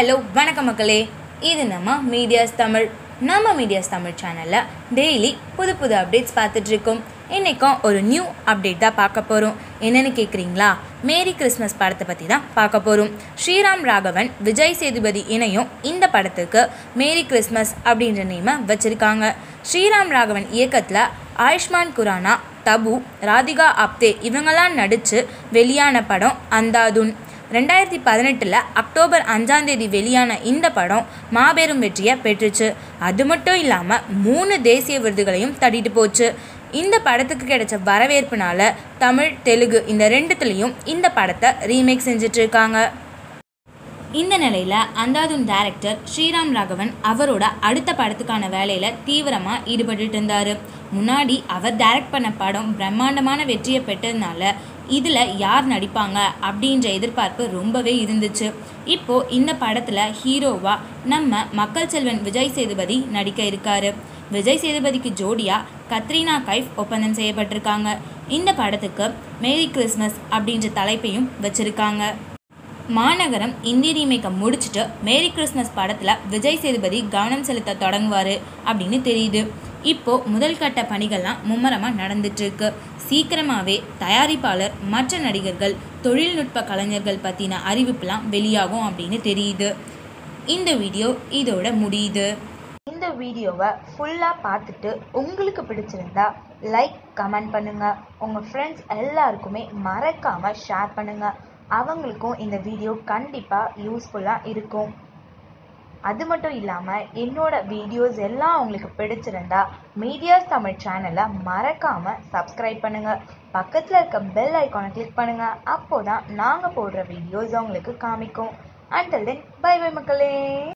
hello வணக்கம் மக்களே இது நம்ம மீடியாஸ் தமிழ் நம்ம மீடியாஸ் தமிழ் சேனலில் டெய்லி புது புது அப்டேட்ஸ் பார்த்துட்ருக்கோம் இன்றைக்கும் ஒரு நியூ அப்டேட் தான் பார்க்க போகிறோம் என்னென்னு கேட்குறீங்களா மேரி கிறிஸ்மஸ் படத்தை பற்றி தான் பார்க்க போகிறோம் ஸ்ரீராம் ராகவன் விஜய் சேதுபதி இணையும் இந்த படத்துக்கு மேரி கிறிஸ்மஸ் அப்படின்ற நேமை வச்சுருக்காங்க ஸ்ரீராம் ராகவன் இயக்கத்தில் ஆயுஷ்மான் குரானா தபு ராதிகா ஆப்தே இவங்கெல்லாம் நடித்து வெளியான படம் அந்தாதுன் ரெண்டாயிரத்தி பதினெட்டில் அக்டோபர் அஞ்சாம் தேதி வெளியான இந்த படம் மாபெரும் வெற்றியை பெற்றுச்சு அது மட்டும் இல்லாமல் மூணு தேசிய விருதுகளையும் தட்டிட்டு போச்சு இந்த படத்துக்கு கிடைச்ச வரவேற்புனால தமிழ் தெலுங்கு இந்த ரெண்டுத்துலேயும் இந்த படத்தை ரீமேக் செஞ்சுட்டு இருக்காங்க இந்த நிலையில் அந்தாதுன் டைரக்டர் ஸ்ரீராம் ராகவன் அவரோட அடுத்த படத்துக்கான வேலையில் தீவிரமாக ஈடுபட்டுட்டு இருந்தார் முன்னாடி அவர் டைரக்ட் பண்ண படம் பிரம்மாண்டமான வெற்றியை பெற்றதுனால இதில் யார் நடிப்பாங்க அப்படின்ற எதிர்பார்ப்பு ரொம்பவே இருந்துச்சு இப்போது இந்த படத்தில் ஹீரோவாக நம்ம மக்கள் செல்வன் விஜய் சேதுபதி நடிக்க இருக்காரு விஜய் சேதுபதிக்கு ஜோடியாக கத்ரீனா கைஃப் ஒப்பந்தம் செய்யப்பட்டிருக்காங்க இந்த படத்துக்கு மேரி கிறிஸ்மஸ் அப்படின்ற தலைப்பையும் வச்சுருக்காங்க மாநகரம் இந்தி ரீமேக்கை முடிச்சுட்டு மேரி கிறிஸ்மஸ் படத்தில் விஜய் சேதுபதி கவனம் செலுத்த தொடங்குவார் அப்படின்னு தெரியுது இப்போது முதல் கட்ட பணிகள்லாம் மும்மரமாக நடந்துட்டுருக்கு சீக்கிரமாகவே தயாரிப்பாளர் மற்ற நடிகர்கள் தொழில்நுட்ப கலைஞர்கள் பற்றின அறிவிப்புலாம் வெளியாகும் அப்படின்னு தெரியுது இந்த வீடியோ இதோட முடியுது இந்த வீடியோவை ஃபுல்லாக பார்த்துட்டு உங்களுக்கு பிடிச்சிருந்தா லைக் கமெண்ட் பண்ணுங்கள் உங்கள் ஃப்ரெண்ட்ஸ் எல்லாருக்குமே மறக்காமல் ஷேர் பண்ணுங்கள் அவங்களுக்கும் இந்த வீடியோ கண்டிப்பாக யூஸ்ஃபுல்லாக இருக்கும் அது மட்டும் இல்லாமல் என்னோட வீடியோஸ் எல்லாம் உங்களுக்கு பிடிச்சிருந்தா மீடியாஸ் தமிழ் சேனலை மறக்காமல் சப்ஸ்கிரைப் பண்ணுங்கள் பக்கத்தில் இருக்க பெல் ஐக்கானை கிளிக் பண்ணுங்கள் அப்போ தான் நாங்கள் போடுற வீடியோஸ் உங்களுக்கு காமிக்கும் அண்டல் தென் பை பை மக்களே